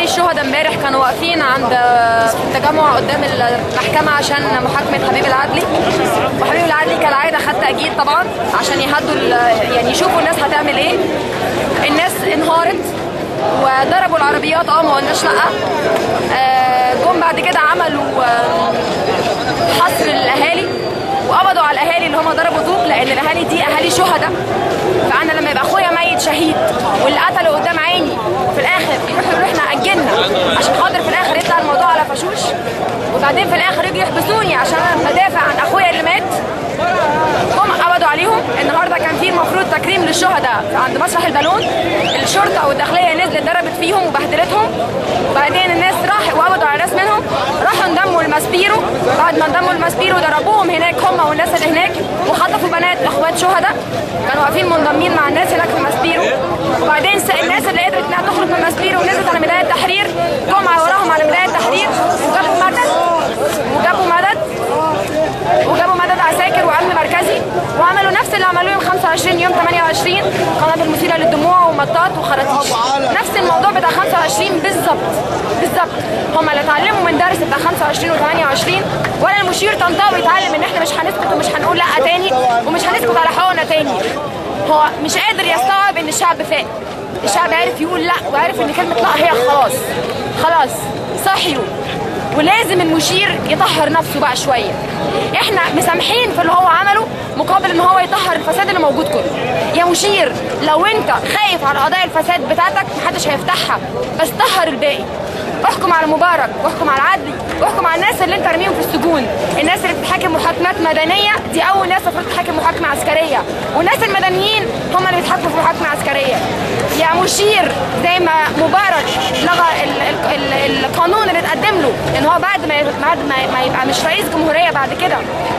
اهالي الشهداء امبارح كانوا واقفين عند التجمع قدام المحكمه عشان محاكمه حبيب العدلي وحبيب العدلي كالعاده خد تاجيل طبعا عشان يهدوا ال- يعني يشوفوا الناس هتعمل ايه الناس انهارت وضربوا العربيات اه ما قلناش لا آه، جم بعد كده عملوا آه، حصر للاهالي وقبضوا على الاهالي اللي هم ضربوا طوب لان الاهالي دي اهالي شهداء فانا لما يبقى اخويا ميت شهيد واللي قتله قدام عيني وفي الاخر يروحوا يقولوا احنا اجلنا عشان خاطر في الاخر يطلع الموضوع على فشوش وبعدين في الاخر يجوا يحبسوني عشان انا بدافع عن اخويا اللي مات هم قبضوا عليهم النهارده كان في المفروض تكريم للشهداء عند مسرح البالون الشرطه والداخليه نزلت ضربت فيهم وبهدلتهم وبعدين الناس راح وقبضوا على ناس منهم راحوا انضموا لماسبيرو بعد ما انضموا لماسبيرو ضربوهم هناك هم والناس اللي هناك وخطفوا بنات اخوات شهداء كانوا واقفين منضمين مع الناس هناك في ماسبيرو وبعدين س- الناس اللي قدرت انها تخرج من ماسبيرو ونزلت على ميدان التحرير جم على وراهم على ميدان التحرير وجابوا مدد وجابوا مدد وجابوا مدد عساكر وامن مركزي وعملوا نفس اللي عملوه يوم 25 يوم 28 قنابل مثيره للدموع ومطاط وخراطيش نفس الموضوع بتاع 25 بالظبط بالظبط هم اللي اتعلموا من درس بتاع 25 و28 ولا المشير طنطاوي اتعلم ان احنا مش هنسكت ومش هنقول لا تاني ومش هنسكت على حقوقنا تاني هو مش قادر يستوعب ان الشعب فاق الشعب عارف يقول لا وعارف ان كلمه لا هي خلاص خلاص صحيوا ولازم المشير يطهر نفسه بقى شويه احنا مسامحين في اللي هو عمله مقابل ان هو يطهر الفساد اللي موجود كله يا مشير لو انت خايف على قضايا الفساد بتاعتك محدش هيفتحها بس طهر الباقي احكم على مبارك واحكم على عدلي واحكم على الناس اللي انت رميهم في السجون الناس اللي بتحاكم محاكمات مدنيه دي اول ناس المفروض تحاكم محاكمه عسكريه والناس المدنيين هم اللي بيتحاكموا في محاكمه عسكريه يا مشير زي ما مبارك لغى ال ال ال القانون اللي اتقدم له ان هو بعد ما بعد ما, ما يبقى مش رئيس جمهوريه بعد كده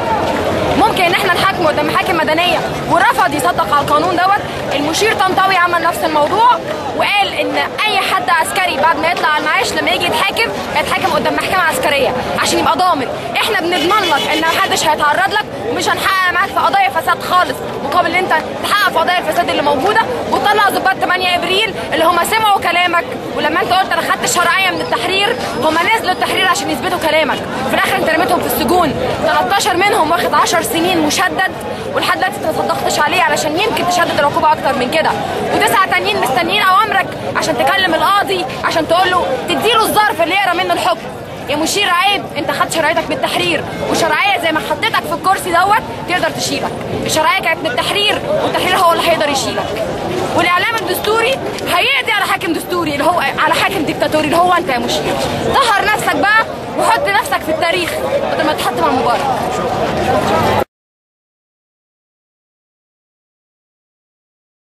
ممكن ان احنا نحاكمه قدام محاكم مدنيه ورفض يصدق على القانون دوت المشير طنطاوي عمل نفس الموضوع وقال ان اي حد عسكري بعد ما يطلع على المعاش لما يجي يتحاكم هيتحاكم قدام محكمه عسكريه عشان يبقى ضامن احنا بنضمن لك ان محدش هيتعرض لك ومش هنحقق معاك في قضايا فساد خالص مقابل ان انت تحقق في قضايا الفساد اللي موجوده وتطلع ضباط 8 ابريل اللي هم سمعوا كلامك ولما انت قلت انا خدت شرعيه من التحرير هم نزلوا التحرير عشان يثبتوا كلامك في الاخر انت رميتهم في السجون 13 منهم واخد 10 سنين مشدد ولحد دلوقتي انت ما صدقتش عليه علشان يمكن تشدد العقوبه اكتر من كده وتسعه تانيين مستنيين اوامرك عشان تكلم القاضي عشان تقول له تديله الظرف اللي يقرا منه الحكم يا مشير عيب انت خدت شرعيتك من التحرير وشرعيه زي ما حطيتك في الكرسي دوت تقدر تشيلك الشرعيه كانت من التحرير والتحرير هو اللي هيقدر يشيلك والاعلام الدستوري هيقضي على حاكم دستوري اللي هو على حاكم ديكتاتوري اللي هو انت يا مشير طهر نفسك بقى وحط نفسك في التاريخ بدل ما تحط مع مبارك